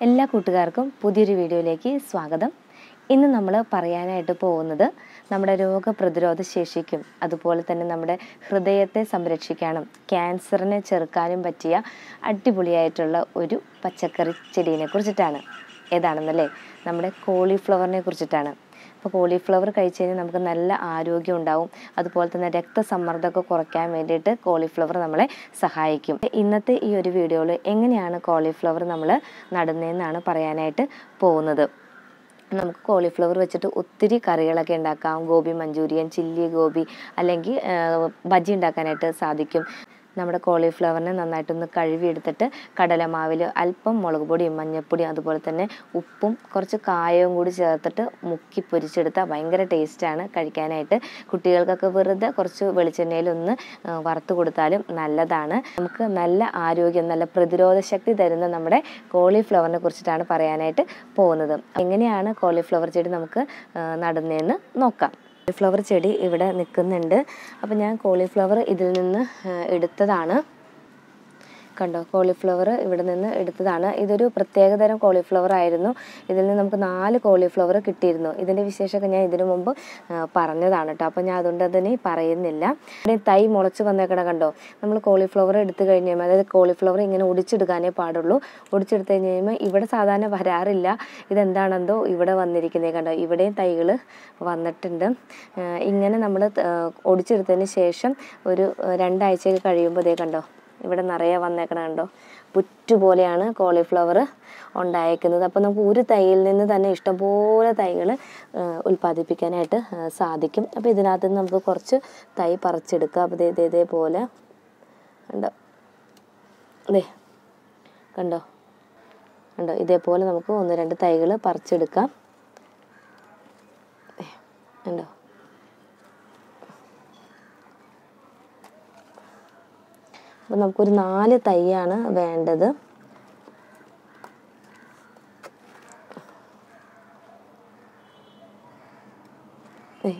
എല്ലാ കൂട്ടുകാർക്കും പുതിയൊരു വീഡിയോയിലേക്ക് സ്വാഗതം ഇന്ന് നമ്മൾ പറയാനായിട്ട് പോകുന്നത് നമ്മുടെ രോഗപ്രതിരോധ ശേഷിക്കും അതുപോലെ തന്നെ നമ്മുടെ ഹൃദയത്തെ സംരക്ഷിക്കാനും ക്യാൻസറിനെ ചെറുക്കാനും പറ്റിയ അടിപൊളിയായിട്ടുള്ള ഒരു പച്ചക്കറി ചെടീനെ കുറിച്ചിട്ടാണ് ഏതാണെന്നല്ലേ നമ്മുടെ കോളിഫ്ലവറിനെ കുറിച്ചിട്ടാണ് അപ്പോൾ കോളിഫ്ലവർ കഴിച്ച് കഴിഞ്ഞാൽ നമുക്ക് നല്ല ആരോഗ്യം ഉണ്ടാവും അതുപോലെ തന്നെ രക്തസമ്മർദ്ദമൊക്കെ കുറയ്ക്കാൻ വേണ്ടിയിട്ട് കോളിഫ്ലവർ നമ്മളെ സഹായിക്കും ഇന്നത്തെ ഈ ഒരു വീഡിയോയിൽ എങ്ങനെയാണ് കോളിഫ്ലവർ നമ്മൾ നടുന്നതെന്നാണ് പറയാനായിട്ട് പോകുന്നത് നമുക്ക് കോളിഫ്ലവർ വെച്ചിട്ട് ഒത്തിരി കറികളൊക്കെ ഉണ്ടാക്കാം ഗോബി മഞ്ചൂരിയൻ ചില്ലി ഗോബി അല്ലെങ്കിൽ ആ, ബജി ഉണ്ടാക്കാനായിട്ട് സാധിക്കും നമ്മുടെ കോളിഫ്ലവറിനെ നന്നായിട്ടൊന്ന് കഴുകിയെടുത്തിട്ട് കടലമാവിൽ അല്പം മുളക് പൊടിയും മഞ്ഞൾപ്പൊടിയും അതുപോലെ തന്നെ ഉപ്പും കുറച്ച് കായവും കൂടി ചേർത്തിട്ട് മുക്കി പൊരിച്ചെടുത്താൽ ഭയങ്കര ടേസ്റ്റാണ് കഴിക്കാനായിട്ട് കുട്ടികൾക്കൊക്കെ വെറുതെ കുറച്ച് വെളിച്ചെണ്ണയിലൊന്ന് ആ, വറുത്ത് കൊടുത്താലും നല്ലതാണ് നമുക്ക് നല്ല ആരോഗ്യം നല്ല പ്രതിരോധ ശക്തി തരുന്ന നമ്മുടെ കോളിഫ്ലവറിനെ കുറിച്ചിട്ടാണ് പറയാനായിട്ട് പോകുന്നത് എങ്ങനെയാണ് കോളിഫ്ലവർ ചെടി നമുക്ക് ആ, നടുന്നതെന്ന് നോക്കാം കോളിഫ്ലവർ ചെടി ഇവിടെ നിൽക്കുന്നുണ്ട് അപ്പോൾ ഞാൻ കോളിഫ്ലവർ ഇതിൽ നിന്ന് ആ, എടുത്തതാണ് കണ്ടോ കോളിഫ്ലവർ ഇവിടെ നിന്ന് എടുത്തതാണ് ഇതൊരു പ്രത്യേകതരം കോളിഫ്ലവർ ആയിരുന്നു ഇതിൽ നിന്ന് നമുക്ക് നാല് കോളിഫ്ലവർ കിട്ടിയിരുന്നു ഇതിൻ്റെ വിശേഷമൊക്കെ ഞാൻ ഇതിനു മുമ്പ് ആ, പറഞ്ഞതാണ് കേട്ടോ അപ്പോൾ ഞാൻ അതുകൊണ്ട് അതിന് പറയുന്നില്ല ഇവിടെ തൈ മുളച്ച് വന്നേക്കണ കണ്ടോ നമ്മൾ കോളിഫ്ലവർ എടുത്തു കഴിഞ്ഞ് കഴിയുമ്പോൾ അതായത് കോളിഫ്ലവർ ഇങ്ങനെ ഒടിച്ചെടുക്കാനേ പാടുള്ളൂ ഒടിച്ചെടുത്ത് കഴിഞ്ഞ് കഴിയുമ്പോൾ ഇവിടെ സാധാരണ വരാറില്ല ഇതെന്താണെന്തോ ഇവിടെ വന്നിരിക്കുന്നത് കണ്ടോ ഇവിടെയും തൈകൾ വന്നിട്ടുണ്ട് ആ, ഇങ്ങനെ നമ്മൾ ഒടിച്ചെടുത്തതിന് ശേഷം ഒരു ആ, രണ്ടാഴ്ചയൊക്കെ കഴിയുമ്പോൾ ഇതേ കണ്ടോ ഇവിടെ നിറയെ വന്നേക്കണ കണ്ടോ പുറ്റുപോലെയാണ് കോളിഫ്ലവർ ഉണ്ടായേക്കുന്നത് അപ്പോൾ നമുക്ക് ഒരു തൈയിൽ നിന്ന് തന്നെ ഇഷ്ടംപോലെ തൈകൾ ഉൽപ്പാദിപ്പിക്കാനായിട്ട് ആ, സാധിക്കും അപ്പോൾ ഇതിനകത്ത് നിന്ന് നമുക്ക് കുറച്ച് തൈ പറിച്ചെടുക്കാം അപ്പോൾ ഇതേ ഇതേപോലെ കണ്ടോ അതെ കണ്ടോ കണ്ടോ ഇതേപോലെ നമുക്ക് ഒന്ന് രണ്ട് തൈകൾ പറിച്ചെടുക്കാം ദേ, കണ്ടോ അപ്പോൾ നമുക്കൊരു നാല് തൈയാണ് വേണ്ടത് ദേ.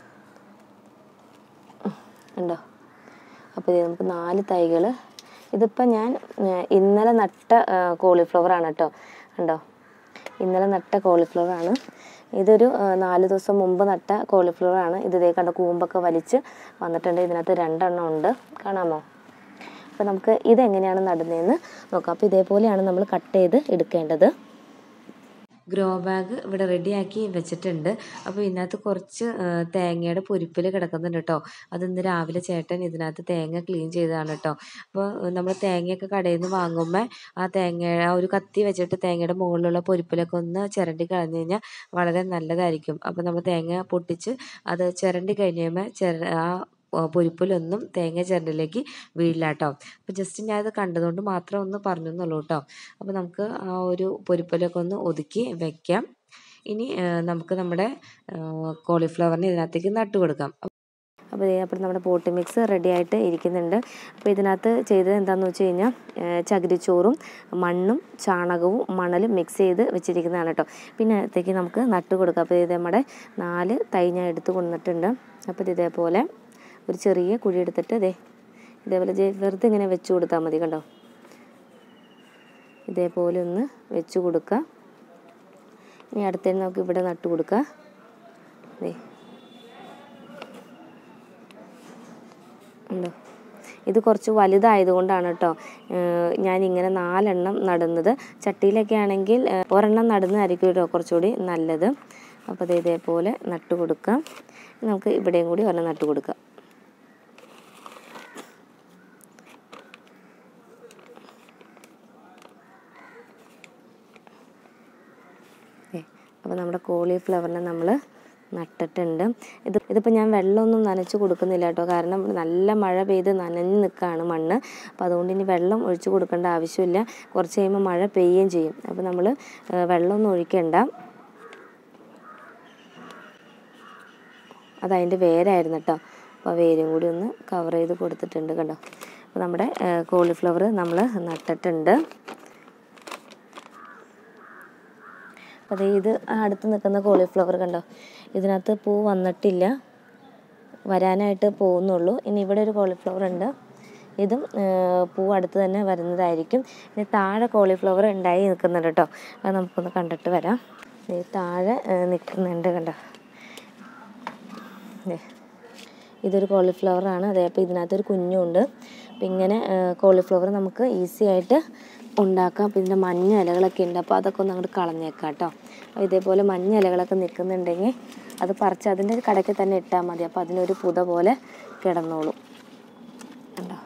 ഉണ്ടോ അപ്പോൾ ഇത് നമുക്ക് നാല് തൈകൾ ഇതിപ്പോൾ ഞാൻ ഏർ, ഇന്നലെ നട്ട കോളിഫ്ലവർ ആണ് കേട്ടോ ഉണ്ടോ ഇന്നലെ നട്ട കോളിഫ്ലവർ ആണ് ഇതൊരു ഏർ, നാല് ദിവസം മുമ്പ് നട്ട കോളിഫ്ലവർ ആണ് ഇത് ഇതേ കണ്ട കൂമ്പൊക്കെ വലിച്ച് വന്നിട്ടുണ്ട് ഇതിനകത്ത് രണ്ടെണ്ണം ഉണ്ട് കാണാമോ അപ്പോൾ നമുക്ക് ഇതെങ്ങനെയാണ് നടുന്നതെന്ന് നോക്കാം അപ്പോൾ ഇതേപോലെയാണ് നമ്മൾ കട്ട് ചെയ്ത് എടുക്കേണ്ടത് ഗ്രോ ബാഗ് ഇവിടെ റെഡിയാക്കി വെച്ചിട്ടുണ്ട് അപ്പോൾ ഇതിനകത്ത് കുറച്ച് ആ, തേങ്ങയുടെ പൊരിപ്പിൽ കിടക്കുന്നുണ്ട് കേട്ടോ അത് ഇന്ന് രാവിലെ ചേട്ടൻ ഇതിനകത്ത് തേങ്ങ ക്ലീൻ ചെയ്തതാണ് കേട്ടോ അപ്പോൾ നമ്മൾ തേങ്ങയൊക്കെ കടയിൽ നിന്ന് വാങ്ങുമ്പോൾ ആ തേങ്ങ ആ ഒരു കത്തി വെച്ചിട്ട് തേങ്ങയുടെ മുകളിലുള്ള പൊരിപ്പിലൊക്കെ ഒന്ന് ചിരണ്ടി കളഞ്ഞു കഴിഞ്ഞാൽ വളരെ നല്ലതായിരിക്കും അപ്പോൾ നമ്മൾ തേങ്ങ പൊട്ടിച്ച് അത് ചിരണ്ടി കഴിഞ്ഞ് കഴിയുമ്പോൾ ചിര ആ ആ, പൊരിപ്പിലൊന്നും തേങ്ങ ചിരണ്ടിലേക്ക് വീഴില്ല കേട്ടോ അപ്പോൾ ജസ്റ്റ് ഞാൻ അത് കണ്ടതുകൊണ്ട് മാത്രം ഒന്ന് പറഞ്ഞു എന്നുള്ളൂ കേട്ടോ അപ്പോൾ നമുക്ക് ആ ഒരു പൊരിപ്പിലൊക്കെ ഒന്ന് ഒതുക്കി വെക്കാം ഇനി ആ, നമുക്ക് നമ്മുടെ കോളിഫ്ലവറിനെ ഇതിനകത്തേക്ക് നട്ടു കൊടുക്കാം അപ്പോൾ ദേ അപ്പോൾ നമ്മുടെ പോട്ടി മിക്സ് റെഡി ആയിട്ട് ഇരിക്കുന്നുണ്ട് അപ്പോൾ ഇതിനകത്ത് ചെയ്തത് എന്താണെന്ന് വെച്ച് കഴിഞ്ഞാൽ ഏഹ് ചകിരിച്ചോറും മണ്ണും ചാണകവും മണലും മിക്സ് ചെയ്ത് വെച്ചിരിക്കുന്നതാണ് കേട്ടോ പിന്നെ അതിനകത്തേക്ക് നമുക്ക് നട്ട് കൊടുക്കാം അപ്പോൾ ഇത് നമ്മുടെ നാല് തൈ ഞാൻ എടുത്ത് കൊണ്ടിട്ടുണ്ട് അപ്പോൾ ഇത് ഇതേപോലെ ഒരു ചെറിയ കുഴി എടുത്തിട്ട് ദേ ഇതേപോലെ ജെ- വെറുതെ ഇങ്ങനെ വെച്ച് കൊടുത്താൽ മതി കണ്ടോ ഇതേപോലെ ഒന്ന് വെച്ച് കൊടുക്കുക ഇനി അടുത്തതിന് നമുക്ക് ഇവിടെ നട്ട് കൊടുക്കുക ദേ ഉണ്ടോ ഇത് കുറച്ച് വലുതായതുകൊണ്ടാണ് കേട്ടോ ഏഹ് ഞാൻ ഇങ്ങനെ നാലെണ്ണം നടുന്നത് ചട്ടിയിലൊക്കെ ആണെങ്കിൽ ഏഹ് ഒരെണ്ണം നടുന്നതായിരിക്കും കേട്ടോ കുറച്ചുകൂടി നല്ലത് അപ്പോൾ ഇത് ഇതേപോലെ നട്ട് കൊടുക്കാം നമുക്ക് ഇവിടെയും കൂടി ഒരെണ്ണം നട്ട് കൊടുക്കാം അപ്പോൾ നമ്മുടെ കോളിഫ്ലവറിനെ നമ്മൾ നട്ടിട്ടുണ്ട് ഇത് ഇതിപ്പോൾ ഞാൻ വെള്ളമൊന്നും നനച്ച് കൊടുക്കുന്നില്ല കേട്ടോ കാരണം നല്ല മഴ പെയ്ത് നനഞ്ഞ് നിൽക്കുകയാണ് മണ്ണ് അപ്പോൾ അതുകൊണ്ട് ഇനി വെള്ളം ഒഴിച്ച് കൊടുക്കേണ്ട ആവശ്യമില്ല കുറച്ച് കഴിയുമ്പോൾ മഴ പെയ്യുകയും ചെയ്യും അപ്പോൾ നമ്മൾ വെള്ളമൊന്നും ഒഴിക്കണ്ട അതതിൻ്റെ വേരായിരുന്നു കേട്ടോ അപ്പോൾ ആ വേരും കൂടി ഒന്ന് കവർ ചെയ്ത് കൊടുത്തിട്ടുണ്ട് കണ്ടോ അപ്പോൾ നമ്മുടെ കോളിഫ്ലവർ നമ്മൾ നട്ടിട്ടുണ്ട് അപ്പോൾ ദേ ഇത് ആ അടുത്ത് നിൽക്കുന്ന കോളിഫ്ലവർ കണ്ടോ ഇതിനകത്ത് പൂ വന്നിട്ടില്ല വരാനായിട്ട് പോകുന്നുള്ളൂ ഇനി ഇവിടെ ഒരു കോളിഫ്ലവർ ഉണ്ട് ഇതും ഏഹ്, പൂ അടുത്ത് തന്നെ വരുന്നതായിരിക്കും ഇനി താഴെ കോളിഫ്ലവർ ഉണ്ടായി നിൽക്കുന്നുണ്ട് കേട്ടോ അത് നമുക്കൊന്ന് കണ്ടിട്ട് വരാം ദേ താഴെ ഏഹ്, നിൽക്കുന്നുണ്ട് കണ്ടോ ദേ. ഇതൊരു കോളിഫ്ലവർ ആണ് അതെ അപ്പോൾ ഇതിനകത്തൊരു കുഞ്ഞുണ്ട് അപ്പം ഇങ്ങനെ കോളിഫ്ലവർ നമുക്ക് ഈസി ആയിട്ട് ഉണ്ടാക്കാം അപ്പം ഇതിൻ്റെ മഞ്ഞ ഇലകളൊക്കെ ഉണ്ട് അപ്പോൾ അതൊക്കെ ഒന്ന് അങ്ങോട്ട് കളഞ്ഞേക്കാം കേട്ടോ അപ്പോൾ ഇതേപോലെ മഞ്ഞ ഇലകളൊക്കെ നിൽക്കുന്നുണ്ടെങ്കിൽ അത് പറിച്ച് അതിൻ്റെ കടയ്ക്ക് തന്നെ ഇട്ടാൽ മതി അപ്പോൾ അതിനൊരു പുത പോലെ കിടന്നോളും കണ്ടോ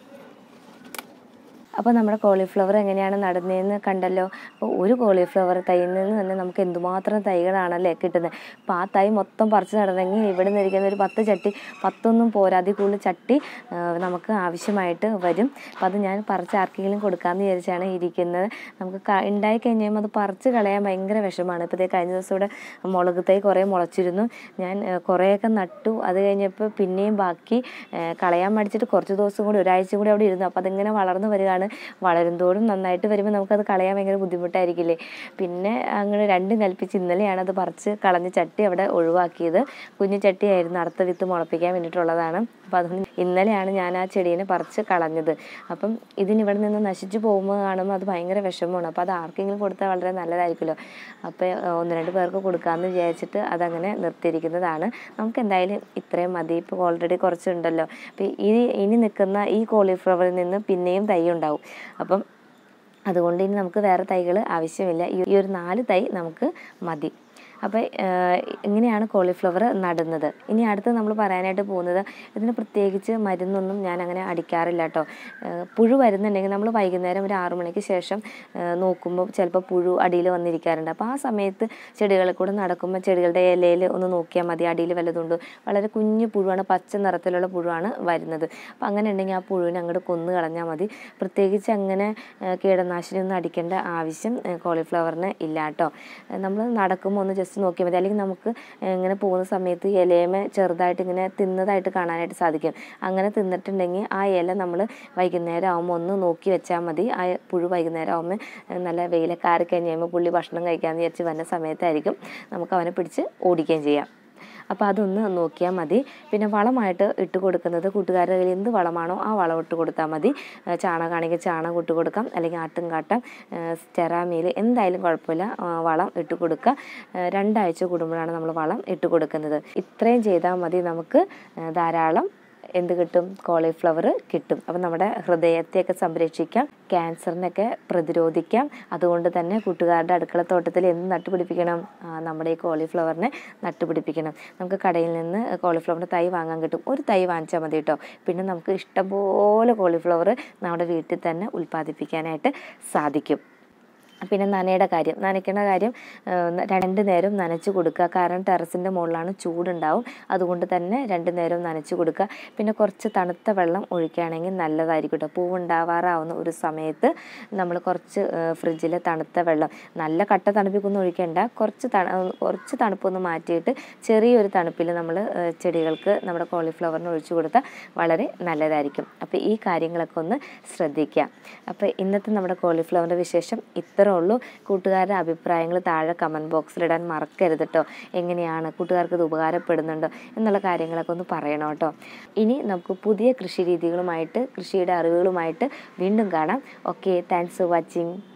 അപ്പോൾ നമ്മുടെ കോളിഫ്ലവർ എങ്ങനെയാണ് നടുന്നതെന്ന് കണ്ടല്ലോ അപ്പോൾ ഒരു കോളിഫ്ലവർ തൈയിൽ നിന്ന് തന്നെ നമുക്ക് എന്തുമാത്രം തൈകളാണല്ലേ കിട്ടുന്നത് അപ്പോൾ ആ തൈ മൊത്തം പറിച്ച് നടണമെങ്കിൽ ഇവിടെ നിന്ന് ഇരിക്കുന്ന ഒരു പത്ത് ചട്ടി പത്തൊന്നും പോരാ അതിൽ കൂടുതൽ ചട്ടി ആ, നമുക്ക് ആവശ്യമായിട്ട് വരും അപ്പോൾ അത് ഞാൻ പറിച്ച് ആർക്കെങ്കിലും കൊടുക്കാമെന്ന് വിചാരിച്ചാണ് ഇരിക്കുന്നത് നമുക്ക് ക- ഉണ്ടായി കഴിഞ്ഞാൽ അത് പറിച്ച് കളയാൻ ഭയങ്കര വിഷമമാണ് ഇപ്പോൾ ഇതേ കഴിഞ്ഞ ദിവസം ഇവിടെ മുളക് തൈ കുറേ മുളച്ചിരുന്നു ഞാൻ ആ, കുറേയൊക്കെ നട്ടു അത് കഴിഞ്ഞപ്പോൾ പിന്നെയും ബാക്കി ആ, കളയാൻ മടിച്ചിട്ട് കുറച്ച് ദിവസം കൂടി ഒരാഴ്ച കൂടി അവിടെ ഇരുന്നു അപ്പോൾ അതിങ്ങനെ വളർന്നു വരികയാണ് വളരുന്തോറും നന്നായിട്ട് വരുമ്പോൾ നമുക്കത് കളയാൻ ഭയങ്കര ബുദ്ധിമുട്ടായിരിക്കില്ലേ പിന്നെ അങ്ങനെ രണ്ടും കൽപ്പിച്ച് ഇന്നലെയാണ് അത് പറിച്ച് കളഞ്ഞ് ചട്ടി അവിടെ ഒഴിവാക്കിയത് കുഞ്ഞു ചട്ടിയായിരുന്നു അടുത്ത വിത്ത് മുളപ്പിക്കാൻ വേണ്ടിയിട്ടുള്ളതാണ് അപ്പോൾ അതുകൊണ്ട് ഇന്നലെയാണ് ഞാൻ ആ ചെടീനെ പറിച്ച് കളഞ്ഞത് അപ്പം ഇതിനിവിടെ നിന്ന് നശിച്ചു പോകുമ്പോൾ കാണുമ്പോൾ അത് ഭയങ്കര വിഷമമാണ് അപ്പോൾ അത് ആർക്കെങ്കിലും കൊടുത്താൽ വളരെ നല്ലതായിരിക്കുമല്ലോ അപ്പോൾ ഒന്ന് രണ്ട് പേർക്ക് കൊടുക്കാമെന്ന് വിചാരിച്ചിട്ട് അതങ്ങനെ നിർത്തിയിരിക്കുന്നതാണ് നമുക്ക് എന്തായാലും ഇത്രയും മതി ഇപ്പോൾ ഓൾറെഡി കുറച്ചുണ്ടല്ലോ അപ്പോൾ ഇനി ഇനി നിൽക്കുന്ന ഈ കോളിഫ്ലവറിൽ നിന്ന് പിന്നെയും തൈ ഉണ്ടാവും അപ്പം അതുകൊണ്ട് ഇനി നമുക്ക് വേറെ തൈകൾ ആവശ്യമില്ല ഈ ഈ ഒരു നാല് തൈ നമുക്ക് മതി അപ്പോൾ ഇങ്ങനെയാണ് കോളിഫ്ലവർ നടുന്നത് ഇനി അടുത്ത് നമ്മൾ പറയാനായിട്ട് പോകുന്നത് ഇതിന് പ്രത്യേകിച്ച് മരുന്നൊന്നും ഞാൻ അങ്ങനെ അടിക്കാറില്ല കേട്ടോ പുഴു വരുന്നുണ്ടെങ്കിൽ നമ്മൾ വൈകുന്നേരം ഒരു ആറു മണിക്ക് ശേഷം നോക്കുമ്പോൾ ചിലപ്പോൾ പുഴു അടിയിൽ വന്നിരിക്കാറുണ്ട് അപ്പോൾ ആ സമയത്ത് ചെടികളിൽ കൂടെ നടക്കുമ്പോൾ ചെടികളുടെ ഇലയിൽ ഒന്ന് നോക്കിയാൽ മതി അടിയിൽ വല്ലതുണ്ട് വളരെ കുഞ്ഞു പുഴുവാണ് പച്ച നിറത്തിലുള്ള പുഴുവാണ് വരുന്നത് അപ്പോൾ അങ്ങനെ ഉണ്ടെങ്കിൽ ആ പുഴുവിനെ അങ്ങോട്ട് കൊന്നു കളഞ്ഞാൽ മതി പ്രത്യേകിച്ച് അങ്ങനെ ആ, കീടനാശിനി ഒന്നും അടിക്കേണ്ട ആവശ്യം ആ, കോളിഫ്ലവറിന് ഇല്ല കേട്ടോ നമ്മൾ നടക്കുമ്പോൾ ഒന്ന് ജസ്റ്റ് നോക്കിയാൽ മതി അല്ലെങ്കിൽ നമുക്ക് ഇങ്ങനെ പോകുന്ന സമയത്ത് ഇലയമേ ചെറുതായിട്ട് ഇങ്ങനെ തിന്നതായിട്ട് കാണാനായിട്ട് സാധിക്കും അങ്ങനെ തിന്നിട്ടുണ്ടെങ്കിൽ ആ ഇല നമ്മൾ വൈകുന്നേരം ആകുമ്പോൾ ഒന്ന് നോക്കി വെച്ചാൽ മതി ആ പുഴു വൈകുന്നേരം ആകുമ്പോൾ നല്ല വെയിലൊക്കെ ആറി കഴിഞ്ഞ് കഴിയുമ്പോൾ പുള്ളി ഭക്ഷണം കഴിക്കാമെന്ന് വിചാരിച്ച് വരുന്ന സമയത്തായിരിക്കും നമുക്ക് അവനെ പിടിച്ച് ഓടിക്കുകയും ചെയ്യാം അപ്പോൾ അതൊന്ന് നോക്കിയാൽ മതി പിന്നെ വളമായിട്ട് ഇട്ട് കൊടുക്കുന്നത് കൂട്ടുകാരുടെ കയ്യിൽ എന്ത് വളമാണോ ആ വളം ഇട്ട് കൊടുത്താൽ മതി ആ, ചാണകമാണെങ്കിൽ ചാണകം ഇട്ട് കൊടുക്കാം അല്ലെങ്കിൽ ആട്ടും കാട്ടം സ്റ്റെറാമീൽ എന്തായാലും കുഴപ്പമില്ല ആ, വളം ഇട്ട് കൊടുക്കുക ആ, രണ്ടാഴ്ച കൂടുമ്പോഴാണ് നമ്മൾ വളം ഇട്ട് കൊടുക്കുന്നത് ഇത്രയും ചെയ്താൽ മതി നമുക്ക് ആ, ധാരാളം എന്ത് കിട്ടും കോളിഫ്ലവർ കിട്ടും അപ്പം നമ്മുടെ ഹൃദയത്തെയൊക്കെ സംരക്ഷിക്കാം ക്യാൻസറിനൊക്കെ പ്രതിരോധിക്കാം അതുകൊണ്ട് തന്നെ കൂട്ടുകാരുടെ അടുക്കളത്തോട്ടത്തിൽ എന്ത് നട്ടുപിടിപ്പിക്കണം ആ, നമ്മുടെ ഈ കോളിഫ്ലവറിനെ നട്ടുപിടിപ്പിക്കണം നമുക്ക് കടയിൽ നിന്ന് കോളിഫ്ലവറിൻ്റെ തൈ വാങ്ങാൻ കിട്ടും ഒരു തൈ വാങ്ങിച്ചാൽ മതി കേട്ടോ പിന്നെ നമുക്ക് ഇഷ്ടംപോലെ കോളിഫ്ലവർ നമ്മുടെ വീട്ടിൽ തന്നെ ഉൽപ്പാദിപ്പിക്കാനായിട്ട് സാധിക്കും പിന്നെ നനയുടെ കാര്യം നനയ്ക്കുന്ന കാര്യം ആ, രണ്ട് നേരം നനച്ച് കൊടുക്കുക കാരണം ടെറസിൻ്റെ മുകളിലാണ് ചൂടുണ്ടാവും അതുകൊണ്ട് തന്നെ രണ്ട് നേരം നനച്ച് കൊടുക്കുക പിന്നെ കുറച്ച് തണുത്ത വെള്ളം ഒഴിക്കുകയാണെങ്കിൽ നല്ലതായിരിക്കും കേട്ടോ പൂവുണ്ടാവാറാവുന്ന ഒരു സമയത്ത് നമ്മൾ കുറച്ച് ഫ്രിഡ്ജിലെ തണുത്ത വെള്ളം നല്ല കട്ട തണുപ്പിക്കൊന്നും ഒഴിക്കേണ്ട കുറച്ച് തണു കുറച്ച് തണുപ്പൊന്ന് മാറ്റിയിട്ട് ചെറിയൊരു തണുപ്പിൽ നമ്മൾ ചെടികൾക്ക് നമ്മുടെ കോളിഫ്ലവറിന് ഒഴിച്ചു കൊടുത്താൽ വളരെ നല്ലതായിരിക്കും അപ്പോൾ ഈ കാര്യങ്ങളൊക്കെ ഒന്ന് ശ്രദ്ധിക്കുക അപ്പോൾ ഇന്നത്തെ നമ്മുടെ കോളിഫ്ലവറിൻ്റെ വിശേഷം ഇത്രേ ഉള്ളൂ കൂട്ടുകാരുടെ അഭിപ്രായങ്ങൾ താഴെ കമൻറ്റ് ബോക്സിലിടാൻ മറക്കരുത് കേട്ടോ എങ്ങനെയാണ് കൂട്ടുകാർക്ക് ഇത് ഉപകാരപ്പെടുന്നുണ്ടോ എന്നുള്ള കാര്യങ്ങളൊക്കെ ഒന്ന് പറയണം കേട്ടോ ഇനി നമുക്ക് പുതിയ കൃഷി രീതികളുമായിട്ട് കൃഷിയുടെ അറിവുകളുമായിട്ട് വീണ്ടും കാണാം ഓക്കെ താങ്ക്സ് ഫോർ വാച്ചിങ്